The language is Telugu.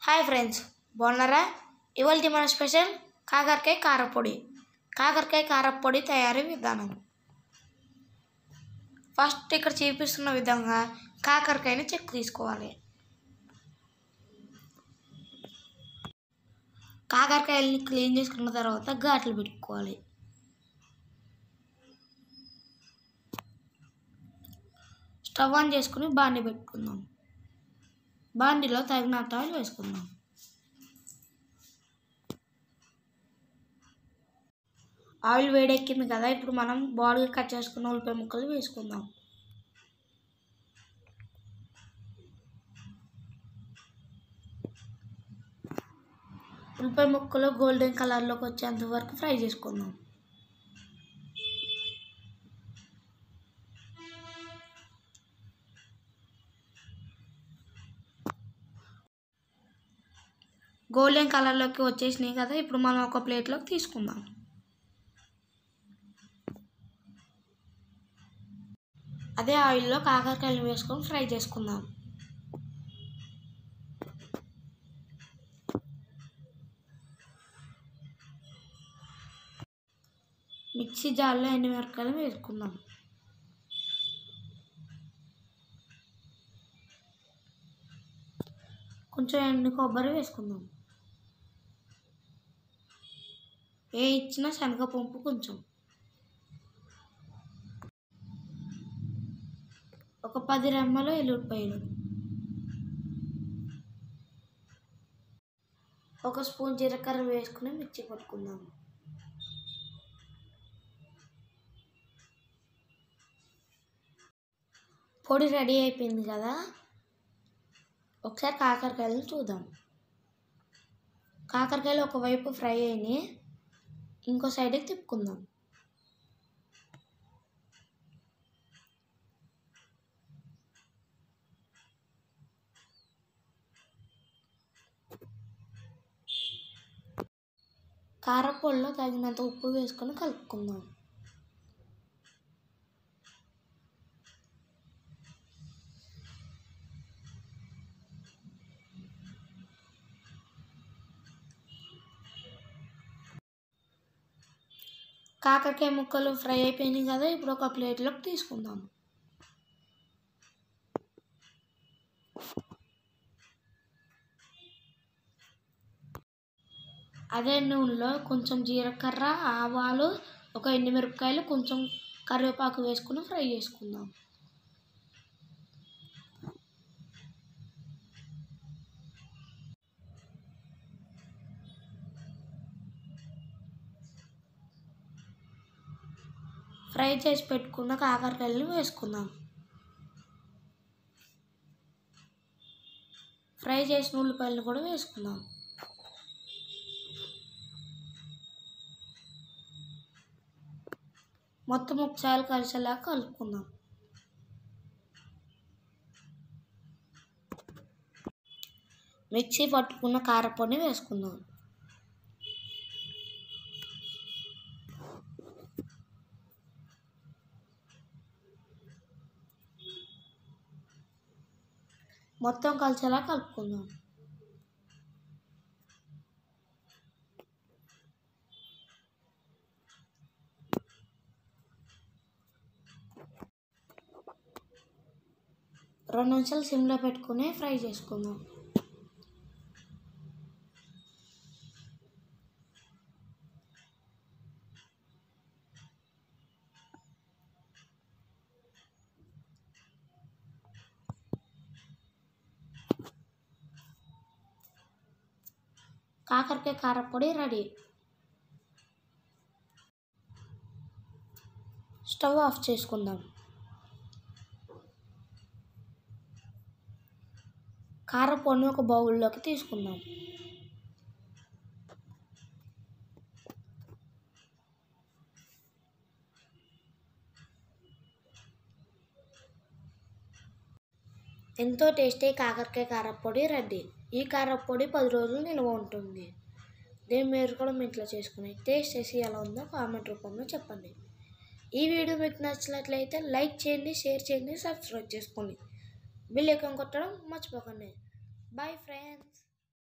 హాయ్ ఫ్రెండ్స్ బాగున్నారా ఇవాళ మన స్పెషల్ కాకరకాయ కారపొడి కాకరకాయ కారపొడి తయారీ విధానం ఫస్ట్ ఇక్కడ చూపిస్తున్న విధంగా కాకరకాయని చెక్ తీసుకోవాలి కాకరకాయలని క్లీన్ చేసుకున్న తర్వాత ఘాట్లు పెట్టుకోవాలి స్టవ్ ఆన్ చేసుకుని బాండి పెట్టుకుందాం బాండిలో తగినంత ఆయిల్ వేసుకుందాం ఆయిల్ వేడెక్కింది కదా ఇప్పుడు మనం బాడీగా కట్ చేసుకున్న ఉల్లిపాయ ముక్కలు వేసుకుందాం ఉల్లిపాయ ముక్కలు గోల్డెన్ కలర్లోకి వచ్చేంత వరకు ఫ్రై చేసుకుందాం గోల్డెన్ కలర్లోకి వచ్చేసినాయి కదా ఇప్పుడు మనం ఒక ప్లేట్లోకి తీసుకుందాం అదే ఆయిల్లో కాకరకాయలు వేసుకొని ఫ్రై చేసుకుందాం మిక్సీ జార్లో ఎండు మిరపకాయలు వేసుకుందాం కొంచెం ఎండు కొబ్బరి వేసుకుందాం ఏ ఇచ్చినా శనగపప్పు కొంచెం ఒక పది రెమ్మలు ఎల్లుల్లిపాయలు ఒక స్పూన్ జీలకర్ర వేసుకుని మిక్సీ పట్టుకుందాం పొడి రెడీ అయిపోయింది కదా ఒకసారి కాకరకాయలను చూద్దాం కాకరకాయలు ఒకవైపు ఫ్రై అయినాయి ఇంకో సైడ్కి తిప్పుకుందాం కారపొడిలో తగినంత ఉప్పు వేసుకొని కలుపుకుందాం కాకరకాయ ముక్కలు ఫ్రై అయిపోయినాయి కదా ఇప్పుడు ఒక ప్లేట్లోకి తీసుకుందాం అదే నూనెలో కొంచెం జీలకర్ర ఆవాలు ఒక ఎండుమిరపకాయలు కొంచెం కరివేపాకు వేసుకుని ఫ్రై చేసుకుందాం ఫ్రై చేసి పెట్టుకున్న కాకరకాయలను వేసుకుందాం ఫ్రై చేసిన ఉల్లిపాయలను కూడా వేసుకుందాం మొత్తం ఒకసారి కలిసేలా కలుపుకుందాం మిక్సీ పట్టుకున్న కారపొడిని వేసుకుందాం మొత్తం కలిసేలా కలుపుకుందాం రెండు నిమిషాలు సిమ్లో పెట్టుకుని ఫ్రై చేసుకుందాం కాకరకాయ కారపొడి రెడీ స్టవ్ ఆఫ్ చేసుకుందాం కారపొడిని ఒక బౌల్లోకి తీసుకుందాం ఎంతో టేస్టీ కాకరకాయ కారపొడి రెడీ ఈ కారపొడి పది రోజులు నిల్వ ఉంటుంది దీన్ని మీరు కూడా మీ ఇంట్లో చేసుకుని టేస్ట్ చేసి ఎలా ఉందో కామెంట్ రూపంలో చెప్పండి ఈ వీడియో మీకు నచ్చినట్లయితే లైక్ చేయండి షేర్ చేయండి సబ్స్క్రైబ్ చేసుకోండి బిల్ ఐకాన్ కొట్టడం మర్చిపోకండి బాయ్ ఫ్రెండ్స్